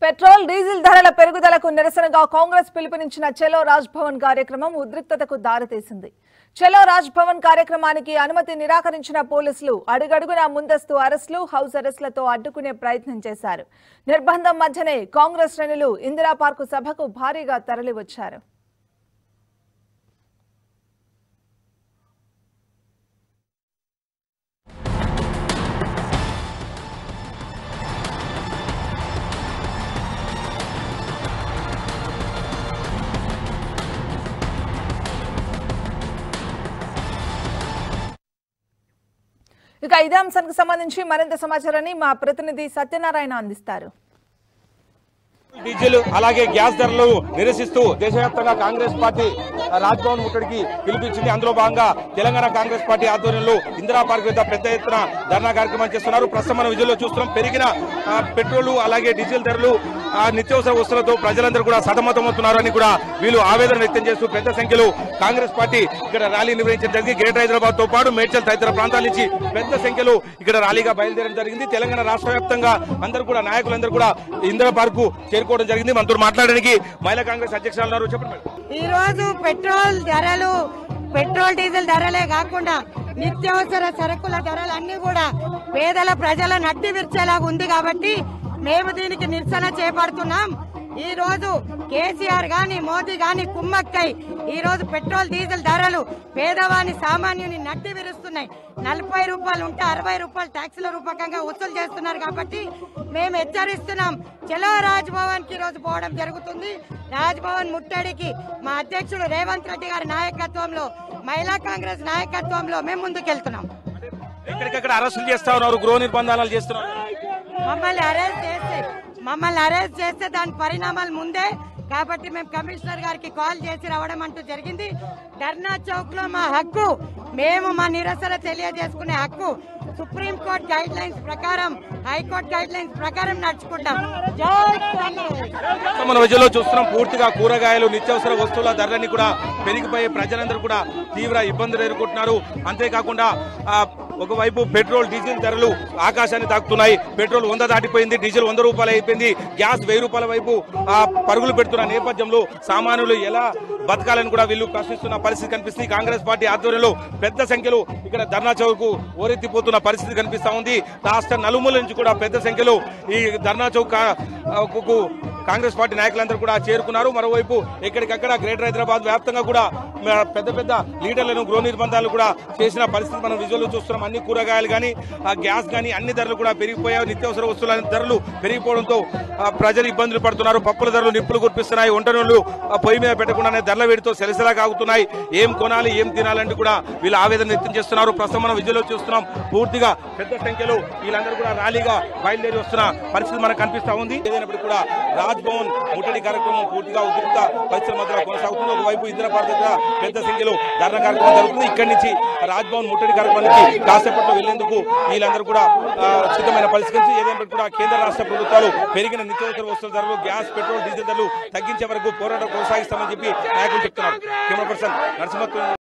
Petrol diesel ధరల పెరుగుదలకు నిరసనగా కాంగ్రెస్ పిలుపునిచ్చిన చలో రాజ్ భవన్ కార్యక్రమం ఉద్రిక్తతకు దారితీసింది చలో రాజ్ భవన్ కార్యక్రమానికి అనుమతి నిరాకరించిన పోలీసులు అడుగడుగునా ముందస్తు అరెస్టులు హౌస్ అరెస్టులతో అడ్డుకునే ప్రయత్నం చేశారు నిర్బంధం మధ్యనే కాంగ్రెస్ శ్రేణులు ఇందిరా పార్కు సభకు భారీగా తరలివచ్చారు ఇక ఇదే అంశానికి సంబంధించి మరింత సమాచారాన్ని మా ప్రతినిధి సత్యనారాయణ అందిస్తారు డీజిల్ అలాగే గ్యాస్ ధరలు నిరసిస్తూ దేశవ్యాప్తంగా కాంగ్రెస్ పార్టీ రాజ్భవన్ ముట్టడికి పిలిపించింది అందులో భాగంగా తెలంగాణ కాంగ్రెస్ పార్టీ ఆధ్వర్యంలో ఇందిరా పార్క్ వద్ద పెద్ద ఎత్తున ధర్నా కార్యక్రమం చేస్తున్నారు ప్రస్తుతం మనం విజువల్లో చూస్తున్నాం పెరిగిన ఆ, పెట్రోల్ అలాగే డీజిల్ ధరలు ఆ, నిత్యావసర వస్తువులతో ప్రజలందరూ కూడా సతమతమవుతున్నారని కూడా వీళ్ళు ఆవేదన వ్యక్తం చేస్తూ పెద్ద సంఖ్యలో కాంగ్రెస్ పార్టీ ఇక్కడ ర్యాలీ నిర్వహించడం జరిగింది గ్రేటర్ హైదరాబాద్ తో పాటు మేడ్చల్ తదితర ప్రాంతాల నుంచి పెద్ద సంఖ్యలో ఇక్కడ ర్యాలీగా బయలుదేరడం జరిగింది తెలంగాణ రాష్ట్ర వ్యాప్తంగా అందరూ కూడా నాయకులందరూ కూడా ఇందిరా పార్కు చేరుకోవడం జరిగింది మనతో మాట్లాడడానికి మహిళా కాంగ్రెస్ అధ్యక్షులు ఉన్నారు చెప్పండి మేడం. ఈ రోజు పెట్రోల్ ధరలు పెట్రోల్ డీజిల్ ధరలే కాకుండా నిత్యావసర సరుకుల ధరలు అన్ని కూడా పేదల ప్రజల నడ్డి విరిచేలాగా ఉంది కాబట్టి మేము దీనికి నిరసన చేపడుతున్నాం ఈ రోజు కేసీఆర్ గాని మోదీ గాని కుమ్మక్కై ఈ రోజు పెట్రోల్ డీజిల్ ధరలు పేదవాని సామాన్యుని నడ్డి విరుస్తున్నాయి నలభై రూపాయలు ఉంటే అరవై రూపాయలు ట్యాక్సుల రూపకంగా వసూలు చేస్తున్నారు కాబట్టి మేము హెచ్చరిస్తున్నాం చలో రాజ్భవన్ కి రోజు పోవడం జరుగుతుంది రాజ్భవన్ ముట్టడికి మా అధ్యక్షుడు రేవంత్ రెడ్డి గారి నాయకత్వంలో మహిళా కాంగ్రెస్ నాయకత్వంలో మేము ముందుకెళ్తున్నాం ఎక్కడికక్కడ అరెస్టులు చేస్తా ఉన్నారు గృహ నిర్బంధాలు చేస్తున్నారు మమ్మల్ని అరెస్ట్ చేస్తే మమ్మల్ని అరెస్ట్ చేస్తే దాని పరిణామాలు ముందే కాబట్టి మేము కమిషనర్ గారికి కాల్ చేసి రావడం అంటూ జరిగింది ధర్నా చౌక్ లో మా హక్కు మేము మా నిరసన తెలియజేసుకునే హక్కు సుప్రీం కోర్టు గైడ్ లైన్స్ ప్రకారం హైకోర్టు గైడ్ లైన్స్ ప్రకారం నడుచుకుంటాం జై కాంగ్రెస్ ప్రస్తుతం మన విజయంలో చూస్తున్నాం పూర్తిగా కూరగాయలు నిత్యావసర వస్తువుల ధరలన్నీ కూడా పెరిగిపోయి ప్రజలందరూ కూడా తీవ్ర ఇబ్బందులు ఎదుర్కొంటున్నారు అంతేకాకుండా ఆ, ఒకవైపు పెట్రోల్ డీజిల్ ధరలు ఆకాశాన్ని తాకుతున్నాయి పెట్రోల్ వంద దాటిపోయింది డీజిల్ వంద రూపాయలు అయిపోయింది గ్యాస్ వెయ్యి రూపాయల వైపు ఆ, పరుగులు పెడుతున్న నేపథ్యంలో సామాన్యులు ఎలా బతకాలని కూడా వీళ్ళు ప్రశ్నిస్తున్న పరిస్థితి కనిపిస్తుంది కాంగ్రెస్ పార్టీ ఆధ్వర్యంలో పెద్ద సంఖ్యలో ఇక్కడ ధర్నా చౌక్ ఓరెత్తిపోతున్న పరిస్థితి కనిపిస్తా ఉంది రాష్ట్ర నలుమూల నుంచి కూడా పెద్ద సంఖ్యలో ఈ ధర్నా చౌక్ ఆ, కు కాంగ్రెస్ పార్టీ నాయకులందరూ కూడా చేరుకున్నారు మరోవైపు ఎక్కడికక్కడ గ్రేటర్ హైదరాబాద్ వ్యాప్తంగా కూడా మ, పెద్ద పెద్ద లీడర్లను గృహ నిర్బంధాలు కూడా చేసిన పరిస్థితి మనం విజువల్ చూస్తున్నాం అన్ని కూరగాయలు కానీ గ్యాస్ కానీ అన్ని ధరలు కూడా పెరిగిపోయాయి నిత్యావసర వస్తువుల ధరలు పెరిగిపోవడంతో ఆ, ప్రజలు ఇబ్బందులు పడుతున్నారు పప్పుల ధరలు నిప్పులు కురిపిస్తున్నాయి వంట నూనెలు ఆ, పొయ్యి మీద పెట్టకుండానే ధరల వేడితో సెలసెలా కాగుతున్నాయి ఏం కొనాలి ఏం తినాలంటే కూడా వీళ్ళు ఆవేదన వ్యక్తం చేస్తున్నారు ప్రస్తుతం మనం విజువల్ చూస్తున్నాం పూర్తిగా పెద్ద సంఖ్యలో వీళ్ళందరూ కూడా ర్యాలీగా బయలుదేరి వస్తున్న పరిస్థితి మనకు కనిపిస్తా ఉంది ఏదైనప్పటికీ కూడా రాజ్ భవన్ ముట్టడి కార్యక్రమం పూర్తిగా ఉద్రిక్త పరిస్థితుల మధ్య కొనసాగుతుంది ఒకవైపు ఇందిరా పార్క్ దగ్గర పెద్ద సంఖ్యలో ధర్నా కార్యక్రమం జరుగుతుంది ఇక్కడి నుంచి రాజ్ భవన్ ముట్టడి కార్యక్రమానికి కాసేపట్లో వెళ్లేందుకు వీళ్ళందరూ కూడా ఆ, సిద్ధమైన పరిస్థితి ఉంది. ఏదైనప్పటికీ కూడా కేంద్ర రాష్ట్ర ప్రభుత్వాలు పెరిగిన నిత్యావసర వస్తువుల ధరలు గ్యాస్ పెట్రోల్ డీజిల్ ధరలు తగ్గించే వరకు పోరాటం కొనసాగిస్తామని చెప్పి నాయకులు చెప్తున్నారు కెమెరా పర్సన్ నరసింహ